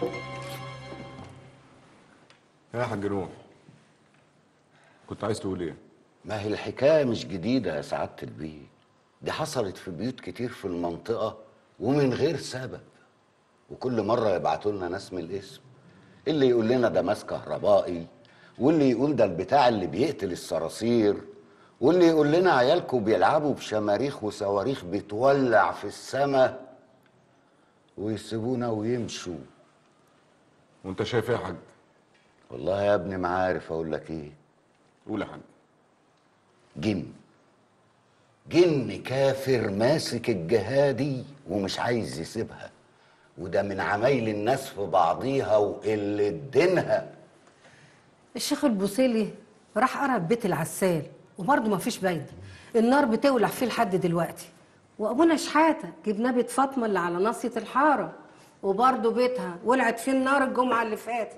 يا حاج نوح كنت عايز تقول ايه؟ ما هي الحكاية مش جديدة يا سعادة البيه دي حصلت في بيوت كتير في المنطقة ومن غير سبب وكل مرة يبعتوا لنا ناس من الاسم اللي يقول لنا ده ماس كهربائي واللي يقول ده البتاع اللي بيقتل الصراصير واللي يقول لنا عيالكم بيلعبوا بشماريخ وصواريخ بتولع في السماء ويسيبونا ويمشوا وانت شايف ايه يا حاج؟ والله يا ابني ما عارف اقول لك ايه قول يا حاج جن جن كافر ماسك الجهادي ومش عايز يسيبها وده من عمايل الناس في بعضيها وقلة دينها الشيخ البوصيلي راح قرا في بيت العسال وبرضه ما فيش بايده النار بتولع فيه لحد دلوقتي وابونا شحاته جبناه بيت فاطمه اللي على ناصيه الحاره وبرضه بيتها ولعت فيه النار الجمعه اللي فاتت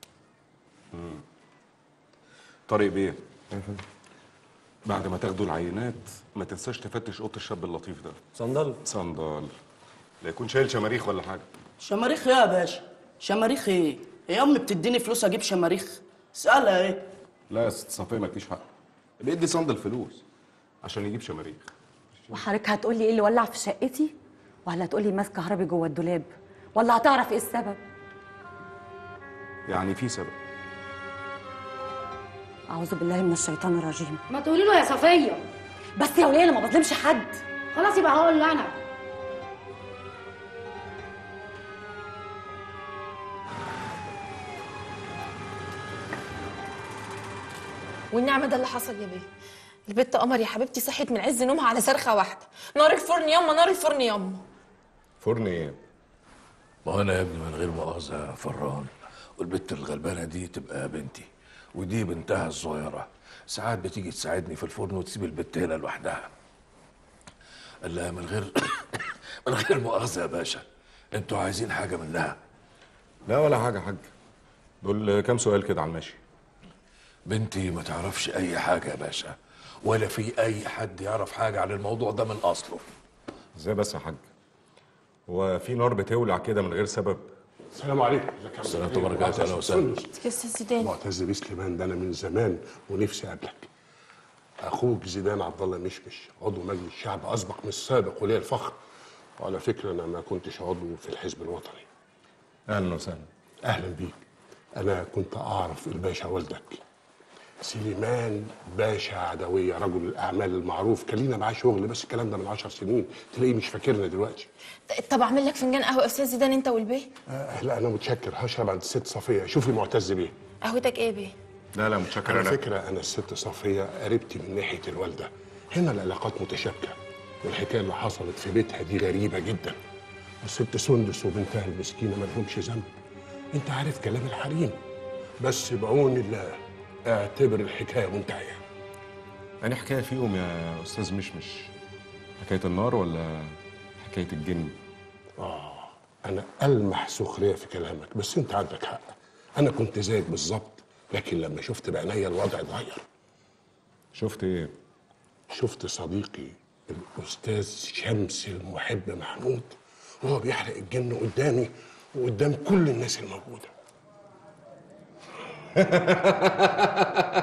طارق بيه بعد ما تاخدوا العينات ما تنساش تفتش اوضه الشاب اللطيف ده صندل صندال لا يكون شايل شماريخ ولا حاجه شماريخ ايه يا باشا شماريخ ايه هي امي بتديني فلوس اجيب شماريخ اسالها ايه لا يا ست صفيه مالكيش حق بيدي صندل فلوس عشان يجيب شماريخ وحضرتك هتقولي ايه اللي ولع في شقتي ولا هتقولي ماس كهربي جوه الدولاب ولا هتعرف ايه السبب يعني في سبب اعوذ بالله من الشيطان الرجيم ما تقولي له يا صفيه بس يا وليه انا ما بظلمش حد خلاص يبقى هقول له انا والنعمة ده اللي حصل يا بيه البت قمر يا حبيبتي صحت من عز نومها على صرخة واحدة نار الفرن ياما نار الفرن ياما فرن ايه؟ ما هو انا يا ابني من غير مؤاخذه فران والبت الغلبانه دي تبقى بنتي ودي بنتها الصغيره ساعات بتيجي تساعدني في الفرن وتسيب البت هنا لوحدها قال لها من غير من غير مؤاخذه يا باشا انتوا عايزين حاجه منها لا ولا حاجه يا حاج دول كام سؤال كده على الماشي بنتي ما تعرفش اي حاجه يا باشا ولا في اي حد يعرف حاجه عن الموضوع ده من اصله ازاي بس يا حاج هو في نار بتولع كده من غير سبب السلام عليكم السلام عليكم ورحمه الله اهلا وسهلا يا استاذ زيدان معتز بيه سليمان ده انا من زمان ونفسي اقابلك اخوك زيدان عبد الله مشمش عضو مجلس الشعب اسبق من السابق ولي الفخر وعلى فكره انا ما كنتش عضو في الحزب الوطني اهلا وسهلا اهلا بيك انا كنت اعرف الباشا والدك سليمان باشا عدوية رجل الأعمال المعروف كان لينا معاه شغل بس الكلام ده من عشر سنين تلاقيه مش فاكرنا دلوقتي طب اعمل لك فنجان قهوة يا استاذ زيدان انت والبيه آه لا أنا متشكر هشرب عند الست صفية شوفي معتز بيه قهوتك ايه بيه لا لا متشكر على انا فكرة أنا الست صفية قريبتي من ناحية الوالدة هنا العلاقات متشابكة والحكاية اللي حصلت في بيتها دي غريبة جدا الست سندس وبنتها المسكينة مالهمش ذنب أنت عارف كلام الحريم بس بعون الله اعتبر الحكاية منتهية يعني حكايه فيهم يا استاذ مشمش حكايه النار ولا حكايه الجن آه أنا ألمح سخرية في كلامك بس أنت عندك حق أنا كنت زيك بالظبط لكن لما شفت بعينيا الوضع اتغير شفت ايه شفت صديقي الأستاذ شمس المحب محمود وهو بيحرق الجن قدامي وقدام كل الناس الموجودة